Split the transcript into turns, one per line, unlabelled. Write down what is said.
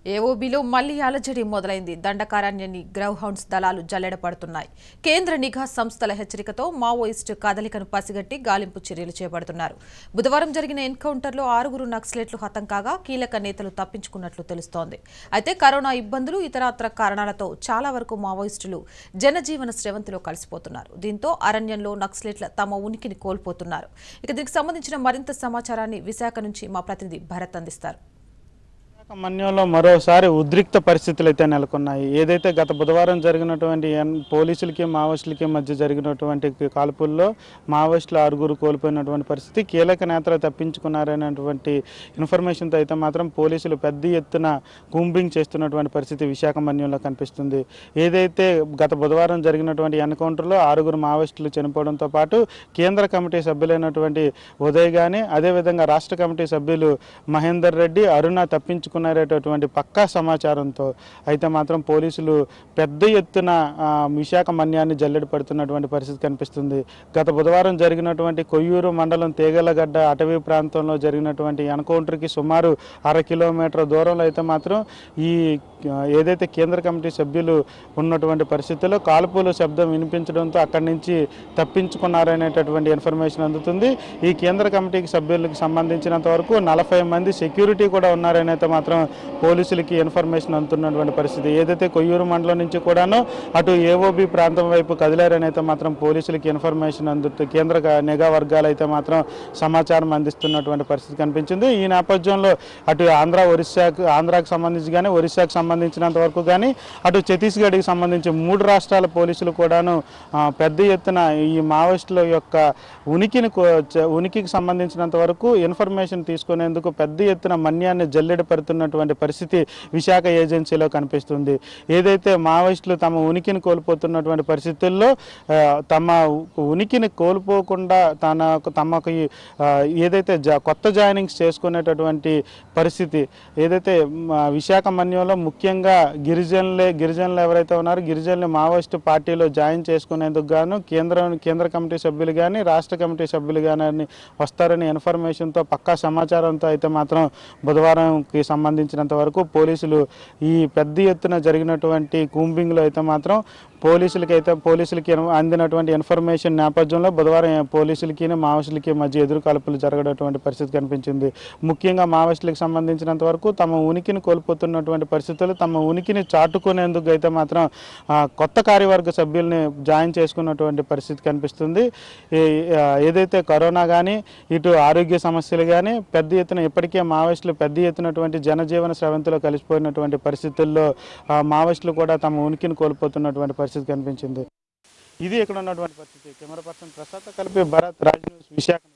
ఏఓబీలో మళ్లీ అలజడి మొదలైంది దండకారణ్యాన్ని గ్రౌ హౌండ్స్ దళాలు జల్లెడ పడుతున్నాయి కేంద్ర నిఘా సంస్థల హెచ్చరికతో మావోయిస్టు కదలికను పసిగట్టి గాలింపు చర్యలు చేపడుతున్నారు బుధవారం జరిగిన ఎన్కౌంటర్లో ఆరుగురు నక్సలెట్లు హతం కాగా కీలక నేతలు తప్పించుకున్నట్లు తెలుస్తోంది అయితే కరోనా ఇబ్బందులు ఇతరత్ర కారణాలతో చాలా వరకు మావోయిస్టులు జనజీవన స్రవంతిలో కలిసిపోతున్నారు దీంతో అరణ్యంలో నక్సలెట్ల తమ ఉనికిని కోల్పోతున్నారు ఇక దీనికి సంబంధించిన మరింత సమాచారాన్ని విశాఖ నుంచి మా ప్రతినిధి భరత్ అందిస్తారు
విశాఖ మన్యంలో మరోసారి ఉద్రిక్త పరిస్థితులు అయితే నెలకొన్నాయి ఏదైతే గత బుధవారం జరిగినటువంటి ఎన్- పోలీసులకి మావోయిస్టులకి మధ్య జరిగినటువంటి కాల్పుల్లో మావోయిస్టులు ఆరుగురు కోల్పోయినటువంటి పరిస్థితి కీలక నేతలు తప్పించుకున్నారనేటువంటి ఇన్ఫర్మేషన్తో అయితే మాత్రం పోలీసులు పెద్ద ఎత్తున కూంబింగ్ చేస్తున్నటువంటి పరిస్థితి విశాఖ మన్యంలో కనిపిస్తుంది ఏదైతే గత బుధవారం జరిగినటువంటి ఎన్కౌంటర్లో ఆరుగురు మావోయిస్టులు చనిపోవడంతో పాటు కేంద్ర కమిటీ సభ్యులైనటువంటి ఉదయ్ గాని అదేవిధంగా రాష్ట్ర కమిటీ సభ్యులు మహేందర్ రెడ్డి అరుణ తప్పించుకున్నారేటటువంటి పక్కా సమాచారంతో అయితే మాత్రం పోలీసులు పెద్ద ఎత్తున ఆ, విశాఖ మన్యాన్ని జల్లెడ పడుతున్నటువంటి పరిస్థితి కనిపిస్తుంది గత బుధవారం జరిగినటువంటి కొయ్యూరు మండలం తేగలగడ్డ అటవీ ప్రాంతంలో జరిగినటువంటి ఎన్కౌంటర్కి సుమారు అర కిలోమీటర్ దూరంలో అయితే మాత్రం ఈ ఆ, ఏదైతే కేంద్ర కమిటీ సభ్యులు ఉన్నటువంటి పరిస్థితుల్లో కాల్పులు శబ్దం వినిపించడంతో అక్కడి నుంచి తప్పించుకున్నారనేటటువంటి ఇన్ఫర్మేషన్ అందుతుంది ఈ కేంద్ర కమిటీకి సభ్యులకు సంబంధించినంత వరకు నలభై మంది సెక్యూరిటీ కూడా ఉన్నారని అయితే మాత్రం పోలీసులకి ఇన్ఫర్మేషన్ అందుతున్నటువంటి పరిస్థితి ఏదైతే కొయ్యూరు మండలం నుంచి కూడాను అటు ఏఓబి ప్రాంతం వైపు కదిలారని అయితే మాత్రం పోలీసులకి ఇన్ఫర్మేషన్ అందుతూ కేంద్ర క- నిఘా వర్గాలు అయితే మాత్రం సమాచారం అందిస్తున్నటువంటి పరిస్థితి కనిపించింది ఈ నేపథ్యంలో అటు ఆంధ్ర ఒరిస్సాకు ఆంధ్రాకు సంబంధించి కానీ ఒరిస్సాకు సంబంధించినంత వరకు కానీ అటు ఛత్తీస్గఢ్కి సంబంధించి మూడు రాష్ట్రాల పోలీసులు కూడాను ఆ, పెద్ద ఎత్తున ఈ మావోయిస్టుల యొక్క ఉనికిని కో- చ- ఉనికికి సంబంధించినంత వరకు ఇన్ఫర్మేషన్ తీసుకునేందుకు పెద్ద ఎత్తున మన్యాన్ని జల్లెడ పడుతున్నటువంటి పరిస్థితి విశాఖ ఏజెన్సీలో కనిపిస్తుంది ఏదైతే మావోయిస్టులు తమ ఉనికిని కోల్పోతున్నటువంటి పరిస్థితుల్లో ఆ, తమ ఉనికిని కోల్పోకుండా తన తమకు ఈ, ఆ, ఏదైతే జా కొత్త జాయినింగ్స్ చేసుకునేటటువంటి పరిస్థితి ఏదైతే మ, విశాఖ మన్యంలో ముఖ్యంగా గిరిజనులే గిరిజనులు ఎవరైతే ఉన్నారో గిరిజనులు మావోయిస్టు పార్టీలో జాయిన్ చేసుకునేందుకు గాను కేంద్ర కేంద్ర కమిటీ సభ్యులు కానీ రాష్ట్ర కమిటీ సభ్యులు కానీ వస్తారని ఇన్ఫర్మేషన్తో పక్కా సమాచారంతో అయితే మాత్రం బుధవారంకి సంబంధించినంత వరకు పోలీసులు ఈ పెద్ద ఎత్తున జరిగినటువంటి కూంబింగ్లో అయితే మాత్రం పోలీసులకి అయితే పోలీసులకి ఇన్- అందినటువంటి ఇన్ఫర్మేషన్ నేపథ్యంలో బుధవారం పోలీసులకి మావోయిస్టులకి మధ్య ఎదురు కాల్పులు జరగనటువంటి పరిస్థితి కనిపించింది ముఖ్యంగా మావోయిస్టులకు సంబంధించినంత వరకు తమ ఉనికిని కోల్పోతున్నటువంటి పరిస్థితులు తమ ఉనికిని చాటుకునేందుకు అయితే మాత్రం ఆ, కొత్త కార్యవర్గ సభ్యుల్ని జాయిన్ చేసుకున్నటువంటి పరిస్థితి కనిపిస్తుంది ఈ- ఆ, ఏదైతే కరోనా కానీ ఇటు ఆరోగ్య సమస్యలు కానీ పెద్ద ఎత్తున ఇప్పటికే మావోయిస్టులు పెద్ద ఎత్తునటువంటి జనజీవన స్రవంతిలో కలిసిపోయినటువంటి పరిస్థితుల్లో ఆ, మావోయిస్టులు కూడా తమ ఉనికిని కోల్పోతున్నటువంటి పరిస్థితి కనిపించింది ఇది ఇక్కడ ఉన్నటువంటి పరిస్థితి కెమెరా పర్సన్ ప్రసాద్ కలిపి భరత్ రాజ్ న్యూస్ విశాఖ